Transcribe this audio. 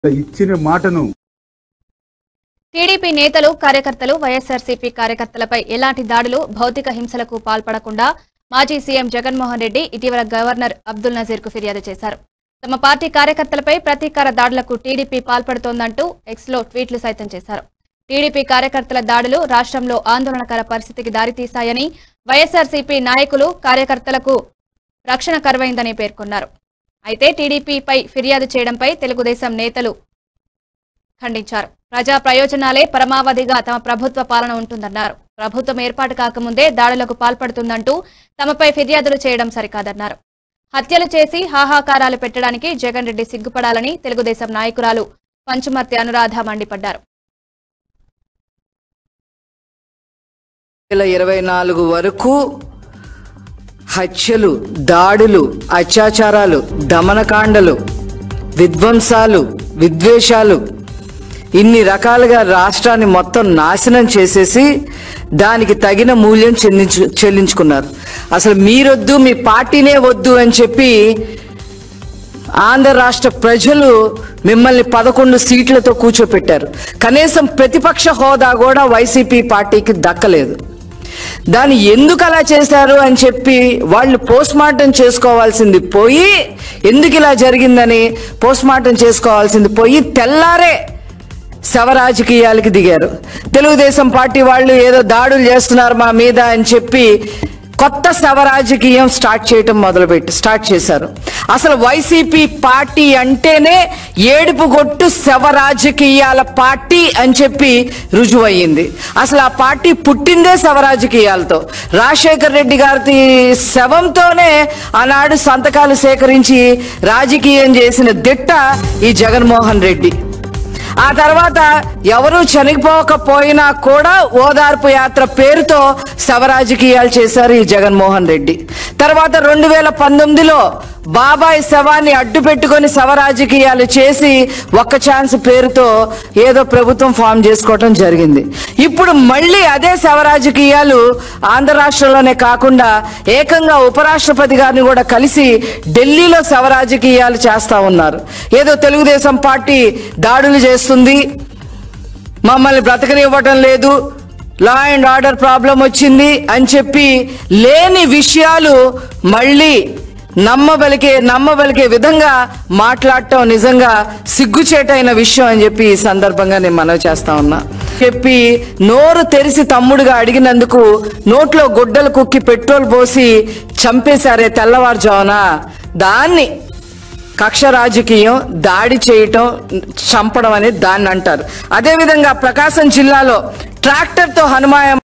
ఇచ్చిన మాటను టీడీపీ నేతలు కార్యకర్తలు వైఎస్ఆర్సీపీ కార్యకర్తలపై ఎలాంటి దాడులు భౌతిక హింసలకు పాల్పడకుండా మాజీ సీఎం జగన్మోహన్ రెడ్డి ఇటీవల గవర్నర్ అబ్దుల్ నజీర్ కు ఫిర్యాదు చేశారు తమ పార్టీ కార్యకర్తలపై ప్రతీకార దాడులకు టీడీపీ పాల్పడుతోందంటూ ఎక్స్ లో ట్వీట్లు సైతం చేశారు టీడీపీ కార్యకర్తల దాడులు రాష్ట్రంలో ఆందోళనకర పరిస్థితికి దారితీశాయని వైఎస్ఆర్సీపీ నాయకులు కార్యకర్తలకు రక్షణ కరువైందని పేర్కొన్నారు అయితే టీడీపీపై ఫిర్యాదు చేయడంపై తెలుగుదేశం నేతలు ఖండించారు ప్రజా ప్రయోజనాలే పరమావధిగా తమ ప్రభుత్వ పాలన ఉంటుందన్నారు ప్రభుత్వం ఏర్పాటు కాకముందే దాడులకు పాల్పడుతుందంటూ తమపై ఫిర్యాదులు చేయడం సరికాదన్నారు హత్యలు చేసి హాహాకారాలు పెట్టడానికి జగన్ రెడ్డి సిగ్గుపడాలని తెలుగుదేశం నాయకురాలు పంచుమర్తి అనురాధ మండిపడ్డారు వేల ఇరవై నాలుగు వరకు హత్యలు దాడులు అత్యాచారాలు దమనకాండలు విధ్వంసాలు విద్వేషాలు ఇన్ని రకాలుగా రాష్ట్రాన్ని మొత్తం నాశనం చేసేసి దానికి తగిన మూల్యం చెల్లించు చెల్లించుకున్నారు అసలు మీరొద్దు మీ పార్టీనే వద్దు అని చెప్పి ఆంధ్ర రాష్ట్ర ప్రజలు మిమ్మల్ని పదకొండు సీట్లతో కూర్చోపెట్టారు కనీసం ప్రతిపక్ష హోదా కూడా వైసీపీ పార్టీకి దక్కలేదు దాన్ని ఎందుకు అలా చేశారు అని చెప్పి వాళ్ళు పోస్ట్ మార్టం చేసుకోవాల్సింది పోయి ఎందుకు ఇలా జరిగిందని పోస్ట్ మార్టం చేసుకోవాల్సింది పోయి తెల్లారే శవ రాజకీయాలకి దిగారు తెలుగుదేశం పార్టీ వాళ్ళు ఏదో దాడులు చేస్తున్నారు మా మీద అని చెప్పి కొత్త శవ రాజకీయం స్టార్ట్ చేయటం మొదలుపెట్టి స్టార్ట్ చేశారు అసలు వైసీపీ పార్టీ అంటేనే ఏడుపు కొట్టు శవ రాజకీయాల పార్టీ అని చెప్పి రుజువయ్యింది అసలు ఆ పార్టీ పుట్టిందే శవ రాజకీయాలతో రాజశేఖర్ రెడ్డి గారి శవంతోనే ఆనాడు సంతకాలు సేకరించి రాజకీయం చేసిన దిట్ట ఈ జగన్మోహన్ రెడ్డి ఆ తర్వాత ఎవరు చనిపోకపోయినా కూడా ఓదార్పు యాత్ర పేరుతో శవరాజకీయాలు చేశారు ఈ జగన్మోహన్ రెడ్డి తర్వాత రెండు వేల పంతొమ్మిదిలో బాబాయ్ శవాన్ని అడ్డు పెట్టుకొని శవరాజకీయాలు చేసి ఒక్క ఛాన్స్ పేరుతో ఏదో ప్రభుత్వం ఫామ్ చేసుకోవటం జరిగింది ఇప్పుడు మళ్ళీ అదే శవరాజకీయాలు ఆంధ్ర రాష్ట్రంలోనే కాకుండా ఏకంగా ఉపరాష్ట్రపతి గారిని కూడా కలిసి ఢిల్లీలో శవరాజకీయాలు చేస్తా ఉన్నారు ఏదో తెలుగుదేశం పార్టీ దాడులు చేస్తుంది మమ్మల్ని బ్రతకనివ్వటం లేదు లా అండ్ ఆర్డర్ ప్రాబ్లం వచ్చింది అని చెప్పి లేని విషయాలు మళ్ళీ నమ్మబలికే నమ్మబలికే విధంగా మాట్లాడటం నిజంగా సిగ్గుచేటైన విషయం అని చెప్పి ఈ సందర్భంగా నేను మనవి చేస్తా ఉన్నా చెప్పి నోరు తెరిసి తమ్ముడుగా అడిగినందుకు నోట్లో గుడ్డలు కుక్కి పెట్రోల్ పోసి చంపేశారే తెల్లవారుజామున దాన్ని కక్ష రాజకీయం దాడి చేయటం చంపడం అనేది దాన్ని అంటారు అదేవిధంగా ప్రకాశం జిల్లాలో ట్రాక్టర్తో హనుమాయం